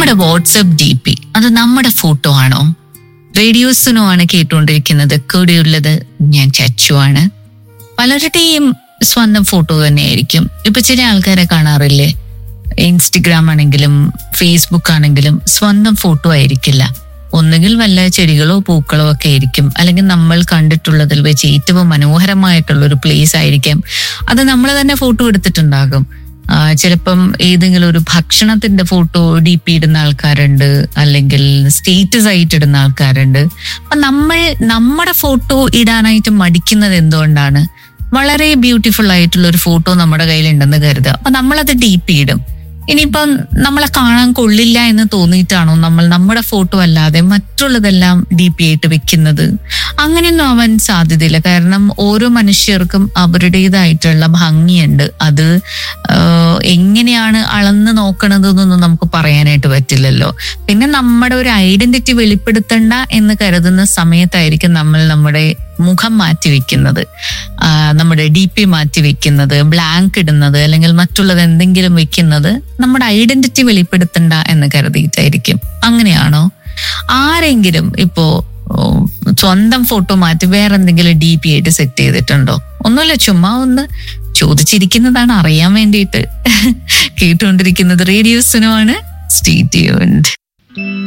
നമ്മുടെ WhatsApp D P അത് നമ്മുടെ ഫോട്ടോ ആണോ റേഡിയോസിനോ ആണ് കേട്ടുകൊണ്ടിരിക്കുന്നത് കൂടെയുള്ളത് ഞാൻ ചച്ചു ആണ് പലരുടെയും സ്വന്തം ഫോട്ടോ തന്നെയായിരിക്കും ഇപ്പൊ ചില ആൾക്കാരെ കാണാറില്ലേ ഇൻസ്റ്റഗ്രാം ആണെങ്കിലും ഫേസ്ബുക്ക് ആണെങ്കിലും സ്വന്തം ഫോട്ടോ ആയിരിക്കില്ല ഒന്നുകിൽ വല്ല ചെടികളോ പൂക്കളോ ഒക്കെ ആയിരിക്കും അല്ലെങ്കിൽ നമ്മൾ കണ്ടിട്ടുള്ളതിൽ വെച്ച് ഏറ്റവും മനോഹരമായിട്ടുള്ള ഒരു പ്ലേസ് ആയിരിക്കാം അത് നമ്മൾ തന്നെ ഫോട്ടോ എടുത്തിട്ടുണ്ടാകും ആ, ചിലപ്പം ഏതെങ്കിലും ഒരു ഭക്ഷണത്തിന്റെ ഫോട്ടോ ഡി പി ഇടുന്ന ആൾക്കാരുണ്ട് അല്ലെങ്കിൽ സ്റ്റേറ്റസ് ആയിട്ട് ഇടുന്ന ആൾക്കാരുണ്ട് അപ്പൊ നമ്മൾ നമ്മുടെ ഫോട്ടോ ഇടാനായിട്ട് മടിക്കുന്നത് എന്തുകൊണ്ടാണ് വളരെ ബ്യൂട്ടിഫുൾ ആയിട്ടുള്ള ഒരു ഫോട്ടോ നമ്മുടെ കയ്യിലുണ്ടെന്ന് കരുതുക അപ്പൊ നമ്മളത് ഡി പി ഇടും ഇനിയിപ്പം നമ്മളെ കാണാൻ കൊള്ളില്ല എന്ന് തോന്നിയിട്ടാണോ നമ്മൾ നമ്മുടെ ഫോട്ടോ അല്ലാതെ മറ്റുള്ളതെല്ലാം ഡി പി ആയിട്ട് വെക്കുന്നത് അങ്ങനെയൊന്നും ആവാൻ സാധ്യതയില്ല കാരണം ഓരോ മനുഷ്യർക്കും അവരുടേതായിട്ടുള്ള ഭംഗിയുണ്ട് അത് ആഹ്, എങ്ങനെയാണ് അളന്ന് നോക്കണതെന്നൊന്നും നമുക്ക് പറയാനായിട്ട് പറ്റില്ലല്ലോ പിന്നെ നമ്മുടെ ഒരു ഐഡന്റിറ്റി വെളിപ്പെടുത്തണ്ട എന്ന് കരുതുന്ന സമയത്തായിരിക്കും നമ്മൾ നമ്മുടെ മുഖം മാറ്റി വെക്കുന്നത് ആഹ്, നമ്മുടെ ഡി പി മാറ്റി വെക്കുന്നത് ബ്ലാങ്ക് ഇടുന്നത് അല്ലെങ്കിൽ മറ്റുള്ളത് എന്തെങ്കിലും വെക്കുന്നത് നമ്മുടെ ഐഡന്റിറ്റി വെളിപ്പെടുത്തണ്ട എന്ന് കരുതിയിട്ടായിരിക്കും അങ്ങനെയാണോ ആരെങ്കിലും ഇപ്പോ ഓ, സ്വന്തം ഫോട്ടോ മാറ്റി വേറെ എന്തെങ്കിലും ഡി പി ആയിട്ട് സെറ്റ് ചെയ്തിട്ടുണ്ടോ ഒന്നുമില്ല ചുമ്മാ ഒന്ന് ചോദിച്ചിരിക്കുന്നതാണ് അറിയാൻ വേണ്ടിയിട്ട് കേട്ടുകൊണ്ടിരിക്കുന്നത് റേഡിയോസിനുമാണ് സ്റ്റേ ട്യൂൺഡ്